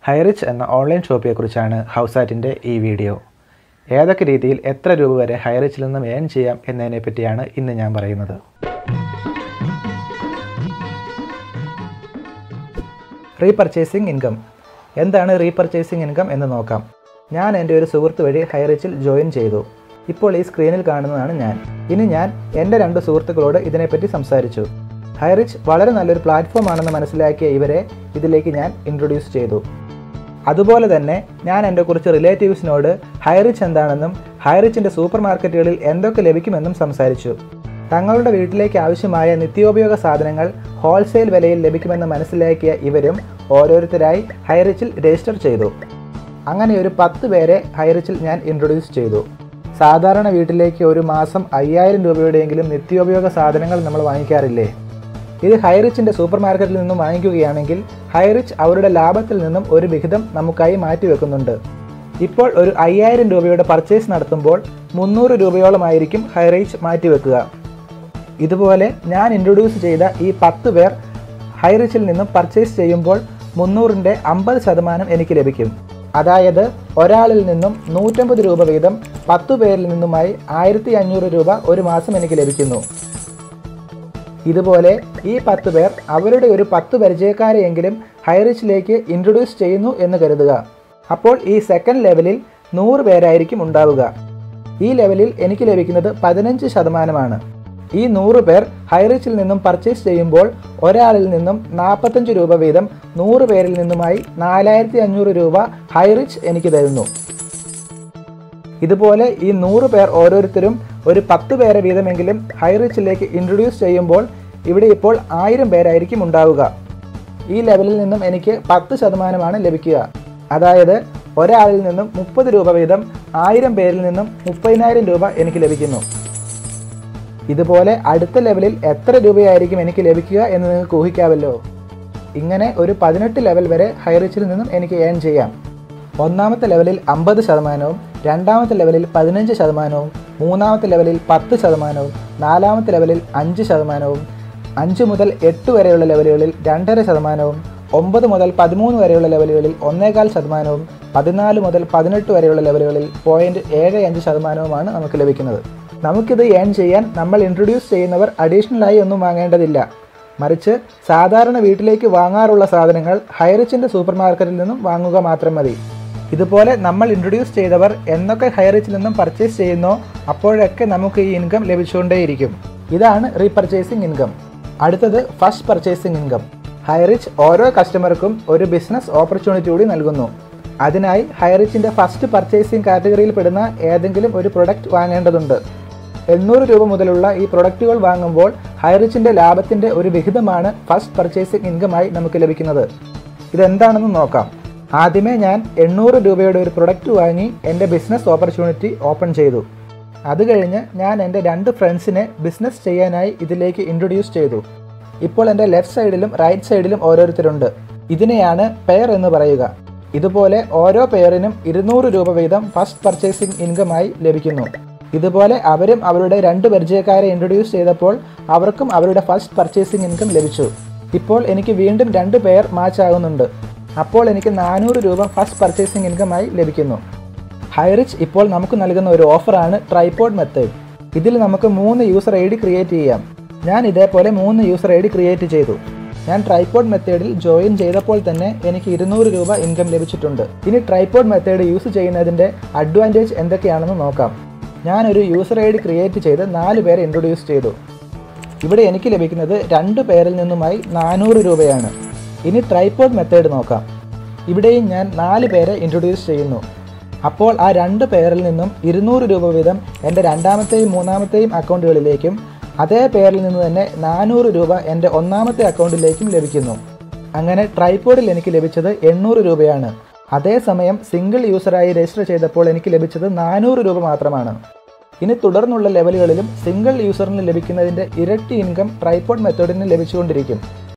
ഹൈറിച്ച് എന്ന ഓൺലൈൻ ഷോപ്പിനെക്കുറിച്ചാണ് ഹൗസാറ്റിൻ്റെ ഈ വീഡിയോ ഏതൊക്കെ രീതിയിൽ എത്ര രൂപ വരെ ഹൈറിച്ചിൽ നിന്നും ഏൺ ചെയ്യാം എന്നതിനെ പറ്റിയാണ് ഇന്ന് ഞാൻ പറയുന്നത് റീപർച്ചേസിംഗ് ഇൻകം എന്താണ് റീപർച്ചേസിംഗ് ഇൻകം എന്ന് നോക്കാം ഞാൻ എൻ്റെ ഒരു സുഹൃത്ത് വഴി ഹൈറിച്ചിൽ ജോയിൻ ചെയ്തു ഇപ്പോൾ ഈ സ്ക്രീനിൽ കാണുന്നതാണ് ഞാൻ ഇനി ഞാൻ എൻ്റെ രണ്ട് സുഹൃത്തുക്കളോട് ഇതിനെപ്പറ്റി സംസാരിച്ചു ഹൈറിച്ച് വളരെ നല്ലൊരു പ്ലാറ്റ്ഫോം ആണെന്ന് മനസ്സിലാക്കിയ ഇവരെ ഇതിലേക്ക് ഞാൻ ഇൻട്രൊഡ്യൂസ് ചെയ്തു അതുപോലെ തന്നെ ഞാൻ എൻ്റെ കുറച്ച് റിലേറ്റീവ്സിനോട് ഹൈറിച്ച് എന്താണെന്നും ഹൈറിച്ചിൻ്റെ സൂപ്പർ മാർക്കറ്റുകളിൽ എന്തൊക്കെ ലഭിക്കുമെന്നും സംസാരിച്ചു തങ്ങളുടെ വീട്ടിലേക്ക് ആവശ്യമായ നിത്യോപയോഗ സാധനങ്ങൾ ഹോൾസെയിൽ വിലയിൽ ലഭിക്കുമെന്ന് മനസ്സിലാക്കിയ ഇവരും ഓരോരുത്തരായി ഹൈറിച്ചിൽ രജിസ്റ്റർ ചെയ്തു അങ്ങനെ ഒരു പത്ത് പേരെ ഹൈറിച്ചിൽ ഞാൻ ഇൻട്രൊഡ്യൂസ് ചെയ്തു സാധാരണ വീട്ടിലേക്ക് ഒരു മാസം അയ്യായിരം രൂപയുടെയെങ്കിലും നിത്യോപയോഗ സാധനങ്ങൾ നമ്മൾ വാങ്ങിക്കാറില്ലേ ഇത് ഹൈറിച്ചിൻ്റെ സൂപ്പർ മാർക്കറ്റിൽ നിന്നും വാങ്ങിക്കുകയാണെങ്കിൽ ഹൈറിച്ച് അവരുടെ ലാഭത്തിൽ നിന്നും ഒരു വിഹിതം നമുക്കായി മാറ്റിവെക്കുന്നുണ്ട് ഇപ്പോൾ ഒരു അയ്യായിരം രൂപയുടെ പർച്ചേസ് നടത്തുമ്പോൾ മുന്നൂറ് രൂപയോളമായിരിക്കും ഹൈറിച്ച് മാറ്റിവെക്കുക ഇതുപോലെ ഞാൻ ഇൻട്രൊഡ്യൂസ് ചെയ്ത ഈ പത്ത് പേർ ഹൈറിച്ചിൽ നിന്നും പർച്ചേസ് ചെയ്യുമ്പോൾ മുന്നൂറിൻ്റെ അമ്പത് ശതമാനം എനിക്ക് ലഭിക്കും അതായത് ഒരാളിൽ നിന്നും നൂറ്റമ്പത് രൂപ വീതം പത്തു പേരിൽ നിന്നുമായി ആയിരത്തി അഞ്ഞൂറ് രൂപ ഒരു മാസം എനിക്ക് ലഭിക്കുന്നു ഇതുപോലെ ഈ പത്ത് പേർ അവരുടെ ഒരു പത്ത് പരിചയക്കാരെയെങ്കിലും ഹൈറിച്ചിലേക്ക് ഇൻട്രൊഡ്യൂസ് ചെയ്യുന്നു എന്ന് കരുതുക അപ്പോൾ ഈ സെക്കൻഡ് ലെവലിൽ നൂറ് പേരായിരിക്കും ഉണ്ടാവുക ഈ ലെവലിൽ എനിക്ക് ലഭിക്കുന്നത് പതിനഞ്ച് ശതമാനമാണ് ഈ നൂറ് പേർ ഹൈറിച്ചിൽ നിന്നും പർച്ചേസ് ചെയ്യുമ്പോൾ ഒരാളിൽ നിന്നും നാൽപ്പത്തഞ്ച് രൂപ വീതം നൂറ് പേരിൽ നിന്നുമായി നാലായിരത്തി അഞ്ഞൂറ് രൂപ ഹൈറിച്ച് എനിക്ക് തരുന്നു ഇതുപോലെ ഈ നൂറ് പേർ ഓരോരുത്തരും ഒരു പത്ത് പേരെ വീതമെങ്കിലും ഹൈറിച്ചിലേക്ക് ഇൻട്രൊഡ്യൂസ് ചെയ്യുമ്പോൾ ഇവിടെ ഇപ്പോൾ ആയിരം പേരായിരിക്കും ഉണ്ടാവുക ഈ ലെവലിൽ നിന്നും എനിക്ക് പത്ത് ശതമാനമാണ് ലഭിക്കുക അതായത് ഒരാളിൽ നിന്നും മുപ്പത് രൂപ വീതം ആയിരം പേരിൽ നിന്നും മുപ്പതിനായിരം രൂപ എനിക്ക് ലഭിക്കുന്നു ഇതുപോലെ അടുത്ത ലെവലിൽ എത്ര രൂപയായിരിക്കും എനിക്ക് ലഭിക്കുക എന്ന് നിങ്ങൾക്ക് ഊഹിക്കാമല്ലോ ഇങ്ങനെ ഒരു പതിനെട്ട് ലെവൽ വരെ ഹൈറിച്ചിൽ നിന്നും എനിക്ക് ഏൺ ചെയ്യാം ഒന്നാമത്തെ ലെവലിൽ അമ്പത് ശതമാനവും രണ്ടാമത്തെ ലെവലിൽ പതിനഞ്ച് ശതമാനവും മൂന്നാമത്തെ ലെവലിൽ പത്ത് ശതമാനവും നാലാമത്തെ ലെവലിൽ അഞ്ച് ശതമാനവും അഞ്ച് മുതൽ എട്ട് വരെയുള്ള ലെവലുകളിൽ രണ്ടര ശതമാനവും ഒമ്പത് മുതൽ പതിമൂന്ന് വരെയുള്ള ലെവലുകളിൽ ഒന്നേകാൽ ശതമാനവും പതിനാല് മുതൽ പതിനെട്ട് വരെയുള്ള ലെവലുകളിൽ പോയിൻറ്റ് ഏഴ് അഞ്ച് ശതമാനവുമാണ് നമുക്ക് ലഭിക്കുന്നത് നമുക്കിത് ഏൺ ചെയ്യാൻ നമ്മൾ ഇൻട്രൊഡ്യൂസ് ചെയ്യുന്നവർ അഡീഷണലായി ഒന്നും വാങ്ങേണ്ടതില്ല മറിച്ച് സാധാരണ വീട്ടിലേക്ക് വാങ്ങാറുള്ള സാധനങ്ങൾ ഹൈറിച്ചിൻ്റെ സൂപ്പർ മാർക്കറ്റിൽ നിന്നും വാങ്ങുക മാത്രം മതി ഇതുപോലെ നമ്മൾ ഇൻട്രൊഡ്യൂസ് ചെയ്തവർ എന്നൊക്കെ ഹൈറിച്ചിൽ നിന്നും പർച്ചേസ് ചെയ്യുന്നോ അപ്പോഴൊക്കെ നമുക്ക് ഈ ഇൻകം ലഭിച്ചുകൊണ്ടേയിരിക്കും ഇതാണ് റീപർച്ചേസിംഗ് ഇൻകം അടുത്തത് ഫസ്റ്റ് പർച്ചേസിംഗ് ഇൻകം ഹൈറിച്ച് ഓരോ കസ്റ്റമർക്കും ഒരു ബിസിനസ് ഓപ്പർച്യൂണിറ്റി കൂടി നൽകുന്നു അതിനായി ഹൈറിച്ചിൻ്റെ ഫസ്റ്റ് പർച്ചേസിംഗ് കാറ്റഗറിയിൽ പെടുന്ന ഏതെങ്കിലും ഒരു പ്രൊഡക്റ്റ് വാങ്ങേണ്ടതുണ്ട് എണ്ണൂറ് രൂപ മുതലുള്ള ഈ പ്രൊഡക്റ്റുകൾ വാങ്ങുമ്പോൾ ഹൈറിച്ചിൻ്റെ ലാഭത്തിൻ്റെ ഒരു വിഹിതമാണ് ഫസ്റ്റ് പർച്ചേസിംഗ് ഇൻകമായി നമുക്ക് ലഭിക്കുന്നത് ഇതെന്താണെന്ന് നോക്കാം ആദ്യമേ ഞാൻ എണ്ണൂറ് രൂപയുടെ ഒരു പ്രൊഡക്റ്റ് വാങ്ങി എൻ്റെ ബിസിനസ് ഓപ്പർച്യൂണിറ്റി ഓപ്പൺ ചെയ്തു അത് കഴിഞ്ഞ് ഞാൻ എൻ്റെ രണ്ട് ഫ്രണ്ട്സിനെ ബിസിനസ് ചെയ്യാനായി ഇതിലേക്ക് ഇൻട്രൊഡ്യൂസ് ചെയ്തു ഇപ്പോൾ എൻ്റെ ലെഫ്റ്റ് സൈഡിലും റൈറ്റ് സൈഡിലും ഓരോരുത്തരുണ്ട് ഇതിനെയാണ് പെയർ എന്ന് പറയുക ഇതുപോലെ ഓരോ പെയറിനും ഇരുന്നൂറ് രൂപ വീതം ഫസ്റ്റ് പർച്ചേസിംഗ് ഇൻകമായി ലഭിക്കുന്നു ഇതുപോലെ അവരും അവരുടെ രണ്ട് പരിചയക്കാരെ ഇൻട്രൊഡ്യൂസ് ചെയ്തപ്പോൾ അവർക്കും അവരുടെ ഫസ്റ്റ് പർച്ചേസിംഗ് ഇൻകം ലഭിച്ചു ഇപ്പോൾ എനിക്ക് വീണ്ടും രണ്ട് പേർ മാച്ച് ആകുന്നുണ്ട് അപ്പോൾ എനിക്ക് നാനൂറ് രൂപ ഫസ്റ്റ് പർച്ചേസിംഗ് ഇൻകമായി ലഭിക്കുന്നു ഹൈറിച്ച് ഇപ്പോൾ നമുക്ക് നൽകുന്ന ഒരു ഓഫറാണ് ട്രൈപോഡ് മെത്തേഡ് ഇതിൽ നമുക്ക് മൂന്ന് യൂസർ ഐ ഡി ക്രിയേറ്റ് ചെയ്യാം ഞാൻ ഇതേപോലെ മൂന്ന് യൂസർ ഐ ഡി ക്രിയേറ്റ് ചെയ്തു ഞാൻ ട്രൈപോഡ് മെത്തേഡിൽ ജോയിൻ ചെയ്തപ്പോൾ തന്നെ എനിക്ക് ഇരുന്നൂറ് രൂപ ഇൻകം ലഭിച്ചിട്ടുണ്ട് ഇനി ട്രൈപോഡ് മെത്തേഡ് യൂസ് ചെയ്യുന്നതിൻ്റെ അഡ്വാൻറ്റേജ് എന്തൊക്കെയാണെന്ന് നോക്കാം ഞാനൊരു യൂസർ ഐ ഡി ക്രിയേറ്റ് ചെയ്ത് നാല് പേരെ ഇൻട്രൊഡ്യൂസ് ചെയ്തു ഇവിടെ എനിക്ക് ലഭിക്കുന്നത് രണ്ട് പേരിൽ നിന്നുമായി നാനൂറ് രൂപയാണ് ഇനി ട്രൈപോഡ് മെത്തേഡ് നോക്കാം ഇവിടെയും ഞാൻ നാല് പേരെ ഇൻട്രൊഡ്യൂസ് ചെയ്യുന്നു അപ്പോൾ ആ രണ്ട് പേരിൽ നിന്നും ഇരുന്നൂറ് രൂപ വീതം എൻ്റെ രണ്ടാമത്തെയും മൂന്നാമത്തെയും അക്കൗണ്ടുകളിലേക്കും അതേ പേരിൽ നിന്ന് തന്നെ നാനൂറ് രൂപ എൻ്റെ ഒന്നാമത്തെ അക്കൗണ്ടിലേക്കും ലഭിക്കുന്നു അങ്ങനെ ട്രൈപോഡിൽ എനിക്ക് ലഭിച്ചത് എണ്ണൂറ് രൂപയാണ് അതേസമയം സിംഗിൾ യൂസറായി രജിസ്റ്റർ ചെയ്തപ്പോൾ എനിക്ക് ലഭിച്ചത് നാനൂറ് രൂപ മാത്രമാണ് ഇനി തുടർന്നുള്ള ലെവലുകളിലും സിംഗിൾ യൂസറിന് ലഭിക്കുന്നതിൻ്റെ ഇരട്ടി ഇൻകം ട്രൈപോഡ് മെത്തേഡിന് ലഭിച്ചുകൊണ്ടിരിക്കും